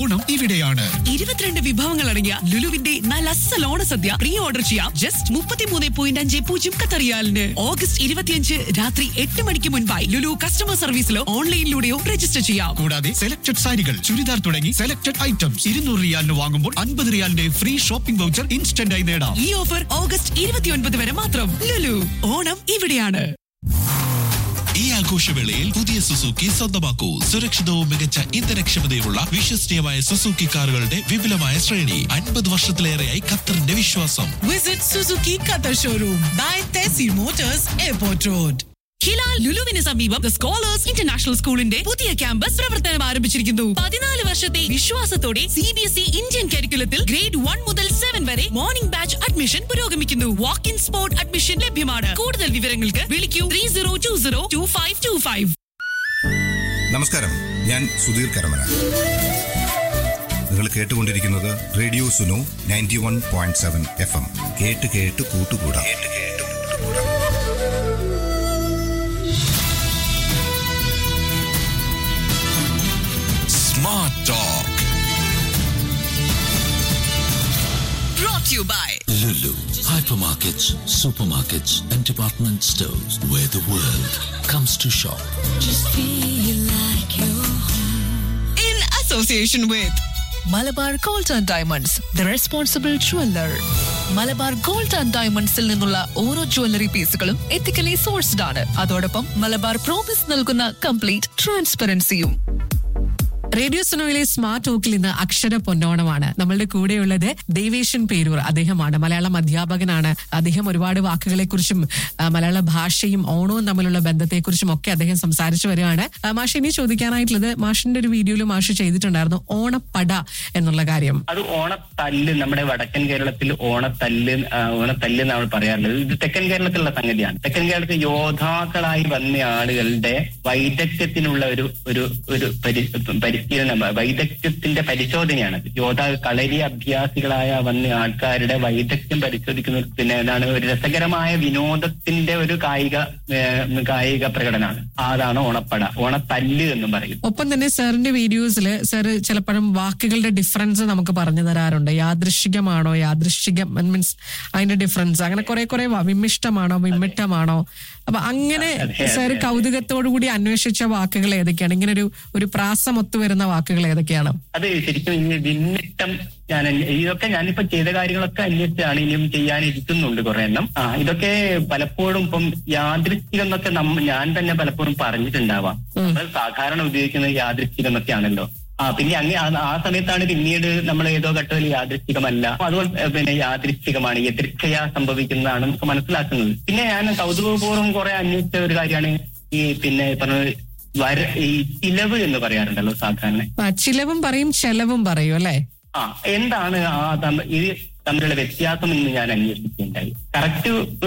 ഓണം ഇവിടെയാണ് ഇരുപത്തിരണ്ട് വിഭവങ്ങൾ അടങ്ങിയ ലുലുവിന്റെ നല്ല അസൽ ഓണസദ്യ പ്രീ ഓർഡർ ചെയ്യാം ജസ്റ്റ് മുപ്പത്തിമൂന്ന് പോയിന്റ് അഞ്ച് പൂജ്യം കത്തറിയാലിന് ഓഗസ്റ്റ് ഇരുപത്തിയഞ്ച് രാത്രി എട്ട് മണിക്ക് മുൻപായി ലുലു കസ്റ്റമർ സർവീസിലോ ഓൺലൈനിലൂടെയോ രജിസ്റ്റർ ചെയ്യാം കൂടാതെ സെലക്ടഡ് സാരികൾ ചുരിദാർ തുടങ്ങി സെലക്ടഡ് ഐറ്റംസ് ഇരുന്നൂറ് റിയാലിന് വാങ്ങുമ്പോൾ അൻപത് റിയാലിന്റെ ഫ്രീ ഷോപ്പിംഗ് വൗച്ചർ ഇൻസ്റ്റന്റ് ആയി നേടാം ഈ ഓഫർ ഓഗസ്റ്റ് ഇരുപത്തിയൊൻപത് വരെ മാത്രം ലുലു ഓണം ഇവിടെയാണ് ഈ ആഘോഷവേളയിൽ പുതിയ സുസുക്കി സ്വന്തമാക്കൂ സുരക്ഷിതവും മികച്ച ഇന്ധനക്ഷമതയുമുള്ള വിശ്വസനീയമായ സുസുക്കി കാറുകളുടെ വിപുലമായ ശ്രേണി അൻപത് വർഷത്തിലേറെയായി ഖത്തറിന്റെ വിശ്വാസം visit Suzuki Qatar showroom by തെസി മോട്ടോഴ്സ് എയർപോർട്ട് റോഡ് ഹിലാൽ ലുലുവിന് സമീപം ദ സ്കോളേഴ്സ് ഇന്റർനാഷണൽ സ്കൂളിന്റെ പുതിയ ക്യാമ്പസ് പ്രവർത്തനം ആരംഭിച്ചിരിക്കുന്നു പതിനാല് വർഷത്തെ വിശ്വാസത്തോടെ C B S E Indian കരിക്കുലത്തിൽ ഗ്രേഡ് വൺ മുതൽ സെവൻ വരെ മോർണിംഗ് ബാച്ച് അഡ്മിഷൻ പുരോഗമിക്കുന്നു വാക്ക് ഇൻ സ്പോട്ട് അഡ്മിഷൻ ലഭ്യമാണ് കൂടുതൽ വിവരങ്ങൾക്ക് വിളിക്കൂ three zero two zero two five two five നമസ്കാരം ഞാൻ സുധീർ കരമന നിങ്ങൾ കേട്ടുകൊണ്ടിരിക്കുന്നത് radio Suno ninety one point seven F M കേട്ട് കേട്ട് കൂട്ടുകൂടാം smart talk brought to you by Lulu, hypermarkets, supermarkets, and department stores where the world comes to shop. in association with Malabar gold and diamonds the responsible jeweller Malabar gold and ഡയമണ്ട്സിൽ നിന്നുള്ള ഓരോ jewellery പീസുകളും ethically sourced ആണ് അതോടൊപ്പം Malabar promise നൽകുന്ന complete ട്രാൻസ്പെറൻസിയും radio സുനോയിലെ smart ടോക്കിൽ ഇന്ന് അക്ഷര പൊന്നോണമാണ് നമ്മളുടെ കൂടെയുള്ളത് ദേവേശൻ പേരൂർ അദ്ദേഹമാണ് മലയാളം അധ്യാപകനാണ് അദ്ദേഹം ഒരുപാട് വാക്കുകളെ കുറിച്ചും മലയാള ഭാഷയും ഓണവും തമ്മിലുള്ള ബന്ധത്തെക്കുറിച്ചും ഒക്കെ അദ്ദേഹം സംസാരിച്ചു വരികയാണ് ആ, മാഷ് ഇനി ചോദിക്കാനായിട്ടുള്ളത് മാഷിന്റെ ഒരു വീഡിയോയിൽ മാഷ് ചെയ്തിട്ടുണ്ടായിരുന്നു ഓണപ്പട എന്നുള്ള കാര്യം അത് ഓണത്തല്ല് നമ്മുടെ വടക്കൻ കേരളത്തിൽ ഓണത്തല്ല് ആ, ഓണത്തല്ല് എന്നാണ് പറയാറുള്ളത് ഇത് തെക്കൻ കേരളത്തിലുള്ള സംഗതിയാണ് തെക്കൻ കേരളത്തിൽ യോദ്ധാക്കളായി വന്ന ആളുകളുടെ വൈദഗ്ധ്യത്തിനുള്ള ഒരു ഒരു ഒരു പരി പരിശീലനം വൈദഗ്ധ്യത്തിന്റെ പരിശോധനയാണ് യോദ്ധാ കളരി അഭ്യാസികളായ വന്ന ആൾക്കാരുടെ വൈദഗ്ധ്യം പരിശോധിക്കുന്ന പിന്നെ എന്താണ് ഒരു രസകരമായ വിനോദത്തിന്റെ ഒരു കായിക ഏ, കായിക പ്രകടനമാണ് അതാണ് ഓണപ്പട ഓണത്തല്ല് എന്നും പറയും ഒപ്പം തന്നെ സാറിന്റെ വീഡിയോസിൽ സാർ ചിലപ്പോഴും വാക്കുകളുടെ ഡിഫറൻസ് നമുക്ക് പറഞ്ഞു തരാറുണ്ട് യാദൃശികമാണോ യാദൃശികം മീൻസ് അതിന്റെ ഡിഫറൻസ് അങ്ങനെ കുറെ കുറെ വ- വിമിഷ്ടമാണോ വിമ്മിട്ടമാണോ അപ്പൊ അങ്ങനെ സാർ കൗതുകത്തോടു കൂടി അന്വേഷിച്ച വാക്കുകൾ ഏതൊക്കെയാണ് ഇങ്ങനെ ഒരു ഒരു പ്രാസം ഒത്തു വരുന്ന വാക്കുകൾ ഏതൊക്കെയാണ് അത് ശരിക്കും ഈ വിന്നിട്ടം ഞാൻ അന്വേ- ഇതൊക്കെ ഞാനിപ്പോ ചെയ്ത കാര്യങ്ങളൊക്കെ അന്വേഷിച്ചാണ് ഇനിയും ചെയ്യാനിരിക്കുന്നുണ്ട് കുറെ എണ്ണം ആ ഇതൊക്കെ പലപ്പോഴും ഇപ്പം യാദൃശ്ചികം എന്നൊക്കെ നമ്മ ഞാൻ തന്നെ പലപ്പോഴും പറഞ്ഞിട്ടുണ്ടാവാം നമ്മൾ സാധാരണ ഉപയോഗിക്കുന്നത് യാദൃശ്ചികം എന്നൊക്കെയാണല്ലോ ആ പിന്നെ അങ്ങ് ആ- ആ സമയത്താണ് പിന്നീട് നമ്മൾ ഏതോ ഘട്ടത്തിൽ യാദൃശ്ചികമല്ല അപ്പൊ അതുപോലെ ഏ, പിന്നെ യാദൃശ്ചികമാണ് എതിർച്ചയ സംഭവിക്കുന്നതാണ് നമുക്ക് മനസ്സിലാക്കുന്നത് പിന്നെ ഞാൻ കൗതുകപൂർവ്വം കുറെ അന്വേഷിച്ച ഒരു കാര്യമാണ് ഈ പിന്നെ പറഞ്ഞ വര ഈ ചിലവ് എന്ന് പറയാറുണ്ടല്ലോ സാധാരണ ആ, ചിലവും പറയും ചെലവും പറയും അല്ലെ ആ എന്താണ് ആ തമ്മ- ഇത് തമ്മിലുള്ള വ്യത്യാസം എന്ന് ഞാൻ അന്വേഷിക്കുകയുണ്ടായി കറക്റ്റ്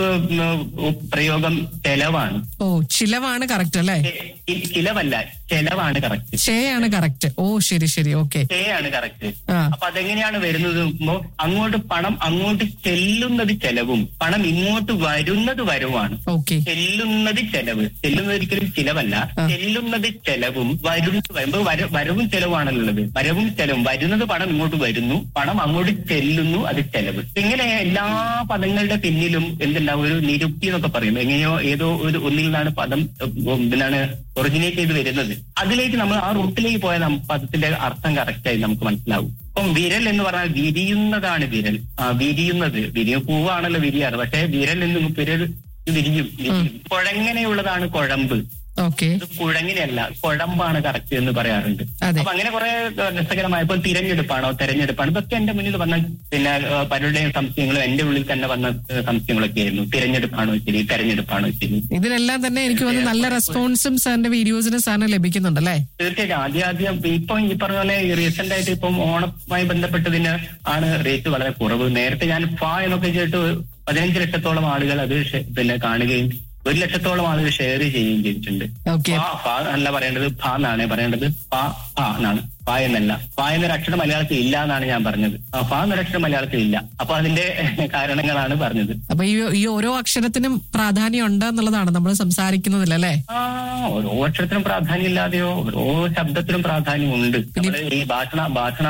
പ്രയോഗം ചെലവാണ് ഓ ചിലവാണ് കറക്റ്റ് അല്ലെ ചി- ചിലവല്ല ചെലവാണ് കറക്റ്റ് ഷേയാണ് കറക്റ്റ് ഓ ശരി ശരി ഓക്കെ ആണ് കറക്റ്റ് ആ. അപ്പൊ അതെങ്ങനെയാണ് വരുന്നത് നോക്കുമ്പോ അങ്ങോട്ട് പണം അങ്ങോട്ട് ചെല്ലുന്നത് ചെലവും പണം ഇങ്ങോട്ട് വരുന്നത് വരവുമാണ് ഓക്കെ ചെല്ലുന്നത് ചെലവ് ചെല്ലുന്നത് ഒരിക്കലും ചിലവല്ല ചെല്ലുന്നത് ചെലവും വരുന്നത് വരുമ്പോ വര- വരവും ചെലവാണല്ലോ ഉള്ളത് വരവും ചെലവും വരുന്നത് പണം ഇങ്ങോട്ട് വരുന്നു പണം അങ്ങോട്ട് ചെല്ലുന്നു അത് ചെലവ് ഇങ്ങനെ എല്ലാ പദങ്ങളുടെ പിന്നിലും എന്തുണ്ടാവും ഒരു നിരുക്തി എന്നൊക്കെ പറയും എങ്ങനെയോ ഏതോ ഒരു ഒന്നിൽ നിന്നാണ് പദം ഉം, എന്താണ് ഒറിജിനേറ്റ് ചെയ്ത് വരുന്നത് അതിലേക്ക് നമ്മൾ ആ റൂട്ടിലേക്ക് പോയാൽ നം- പദത്തിന്റെ അർത്ഥം കറക്റ്റായി നമുക്ക് മനസ്സിലാവും ഇപ്പം വിരൽ എന്ന് പറഞ്ഞാൽ വിരിയുന്നതാണ് വിരൽ ആ വിരിയുന്നത് വിരിയ പൂവാണല്ലോ വിരിയാറ് പക്ഷെ വിരൽ എന്ന് വിരൽ വിരിയും വിരിയും. കുഴങ്ങനെയുള്ളതാണ് കുഴമ്പ് ഓക്കെ ഇത് കുഴങ്ങിനെയല്ല കുഴമ്പാണ് കറക്റ്റ് എന്ന് പറയാറുണ്ട് അതെ. അപ്പൊ അങ്ങനെ കുറെ രസകരമായ ഇപ്പൊ തിരഞ്ഞെടുപ്പാണോ തെരഞ്ഞെടുപ്പാണ് ഇതൊക്കെ എന്റെ മുന്നിൽ വന്ന പിന്നെ ഏഹ്, പലരുടെയും സംശയങ്ങളും എന്റെ ഉള്ളിൽ തന്നെ വന്ന ഏഹ്, സംശയങ്ങളൊക്കെ ആയിരുന്നു തിരഞ്ഞെടുപ്പാണോ ശരി തെരഞ്ഞെടുപ്പാണോ ശരി ഇതിനെല്ലാം തന്നെ എനിക്ക് തോന്നുന്നു നല്ല റെസ്പോൺസും സാറിന്റെ വീഡിയോസിന് സാറിന് ലഭിക്കുന്നുണ്ടല്ലേ തീർച്ചയായിട്ടും ആദ്യം ആദ്യം ഇപ്പം ഈ പറഞ്ഞ പോലെ റീസെന്റ് ആയിട്ട് ഇപ്പം ഓണവുമായി ബന്ധപ്പെട്ടതിന് ആണ് റേറ്റ് വളരെ കുറവ് നേരത്തെ ഞാൻ ഫാ എന്നൊക്കെ ചെയ്തിട്ട് പതിനഞ്ച് ലക്ഷത്തോളം ആളുകൾ അത് ഷെ- പിന്നെ കാണുകയും ഒരു ലക്ഷത്തോളം ആളുകൾ ഷെയർ ചെയ്യുകയും ചെയ്തിട്ടുണ്ട് ഓക്കെ ഫ ഫ അല്ല പറയേണ്ടത് ഫ എന്നാണ് പറയേണ്ടത് ഫ ഫ എന്നാണ് ഫ എന്നല്ല ഫ എന്നൊരു അക്ഷരം മലയാളത്തിൽ ഇല്ല എന്നാണ് ഞാൻ പറഞ്ഞത് ആ, ഫ എന്നൊരു അക്ഷരം മലയാളത്തിൽ ഇല്ല അപ്പൊ അതിന്റെ കാരണങ്ങളാണ് പറഞ്ഞത് അപ്പൊ ഈ ഈ ഓരോ അക്ഷരത്തിനും പ്രാധാന്യം ഉണ്ട് എന്നുള്ളതാണ് നമ്മൾ സംസാരിക്കുന്നതിൽ അല്ലേ ആ ഓരോ അക്ഷരത്തിനും പ്രാധാന്യം ഇല്ലാതെയോ ഓരോ ശബ്ദത്തിനും പ്രാധാന്യമുണ്ട് നമ്മള് ഈ ഭാഷണ ഭാഷണ